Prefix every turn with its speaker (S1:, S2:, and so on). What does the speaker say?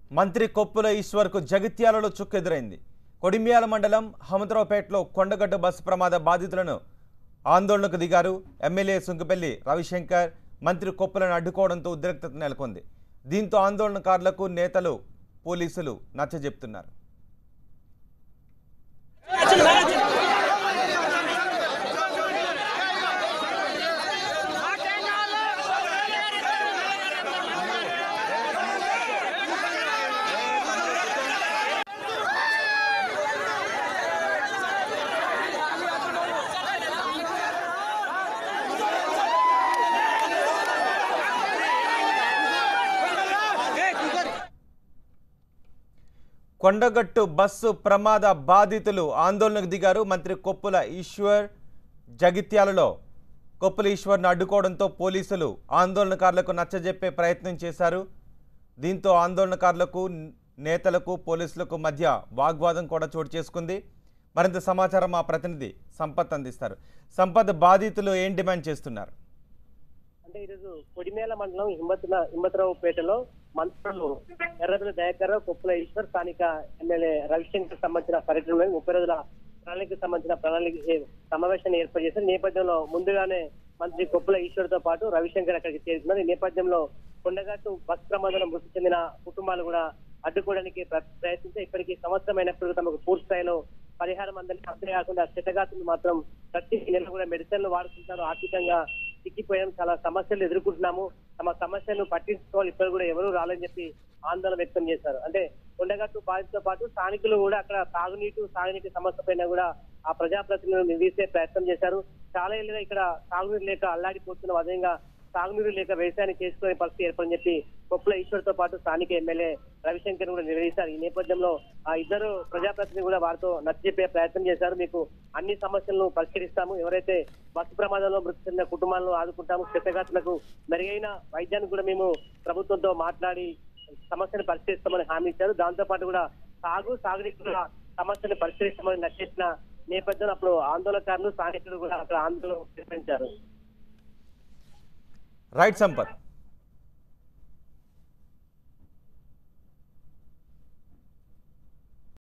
S1: మంత్రి కొప్పుల ఈశ్వర్కు జగిత్యాలలో చుక్కెదురైంది కొడిమ్యాల మండలం హమద్రావుపేటలో కొండగట్టు బస్సు ప్రమాద బాధితులను ఆందోళనకు దిగారు ఎమ్మెల్యే సుంకపల్లి రవిశంకర్ మంత్రి కొప్పులను అడ్డుకోవడంతో ఉద్రిక్తత నెలకొంది దీంతో ఆందోళనకారులకు నేతలు పోలీసులు నచ్చజెప్తున్నారు కొండగట్టు బస్సు ప్రమాద బాధితులు ఆందోళనకు దిగారు మంత్రి కొప్పుల ఈశ్వర్ జగిత్యాలలో కొప్పుల ఈశ్వర్ను అడ్డుకోవడంతో పోలీసులు ఆందోళనకారులకు నచ్చజెప్పే ప్రయత్నం చేశారు దీంతో ఆందోళనకారులకు నేతలకు పోలీసులకు మధ్య వాగ్వాదం కూడా చోటు చేసుకుంది మరింత సమాచారం మా ప్రతినిధి సంపత్ అందిస్తారు సంపత్ బాధితులు ఏం డిమాండ్ చేస్తున్నారు
S2: అంటే ఈరోజు కొడిమేల మండలం హిమ్మతుల హిమ్మతరావుపేటలో మంత్రులు ఎర్రబెల్లి దయాకర్ కొప్పుల ఈశ్వర్ స్థానిక ఎమ్మెల్యే రవిశంకర్ సంబంధించిన పర్యటనలో ముప్పై రోజుల ప్రణాళికకు సంబంధించిన ప్రణాళిక ఏ- సమావేశాన్ని ఏర్పాటు చేశారు ఈ నేపథ్యంలో ముందుగానే మంత్రి కొప్పుల ఈశ్వర్ తో పాటు రవిశంకర్ అక్కడికి చేరుకున్నారు ఈ నేపథ్యంలో కొండగట్టు బస్ ప్రమాదంలో మృతి చెందిన కుటుంబాలు కూడా అడ్డుకోవడానికి ప్ర- ప్రయత్నించి ఇప్పటికీ సంవత్సరం అయినప్పుడు తమకు పూర్తి స్థాయిలో పరిహారం అందని అంతేకాకుండా చెత్తగాతులు మాత్రం ప్రతి నెల కూడా మెడిసిన్లు వాడుతుంటారు ఆర్థికంగా చిక్కిపోయాం చాలా సమస్యలు ఎదుర్కొంటున్నాము తమ సమస్యలను పట్టించుకోవాలి ఇప్పుడు కూడా ఎవరు రాలని చెప్పి ఆందోళన వ్యక్తం చేశారు అంటే కొండగట్టు బాధితులతో పాటు స్థానికులు కూడా అక్కడ తాగునీటి సాగునీటి సమస్య పైన కూడా ఆ ప్రజాప్రతినిధులు నిలిసే ప్రయత్నం చేశారు చాలా ఏళ్ళుగా ఇక్కడ తాగునీరు లేక అల్లాడిపోతున్న విధంగా సాగునీరు లేక వ్యవసాయాన్ని చేసుకునే పరిస్థితి ఏర్పడని చెప్పి కొప్పుల ఈశ్వర్తో పాటు స్థానిక ఎమ్మెల్యే రవిశంకర్ కూడా నిలదీశారు ఈ నేపథ్యంలో ఆ ఇద్దరు ప్రజాప్రతినిధులు కూడా వారితో నచ్చజెప్పే ప్రయత్నం చేశారు మీకు అన్ని సమస్యలను పరిష్కరిస్తాము ఎవరైతే బస్సు ప్రమాదంలో మృతి చెందిన కుటుంబాలను ఆదుకుంటాము క్షతగాతులకు మెరుగైన వైద్యాన్ని కూడా మేము ప్రభుత్వంతో మాట్లాడి సమస్యను పరిష్కరిస్తామని హామీ ఇచ్చారు దాంతో పాటు కూడా సాగు సాగునీటి కూడా సమస్యను పరిష్కరిస్తామని నచ్చేసిన నేపథ్యంలో అప్పుడు ఆందోళనకారులు స్థానికులు కూడా అక్కడ ఆందోళన నిర్వహించారు
S1: రైట్ సంపత్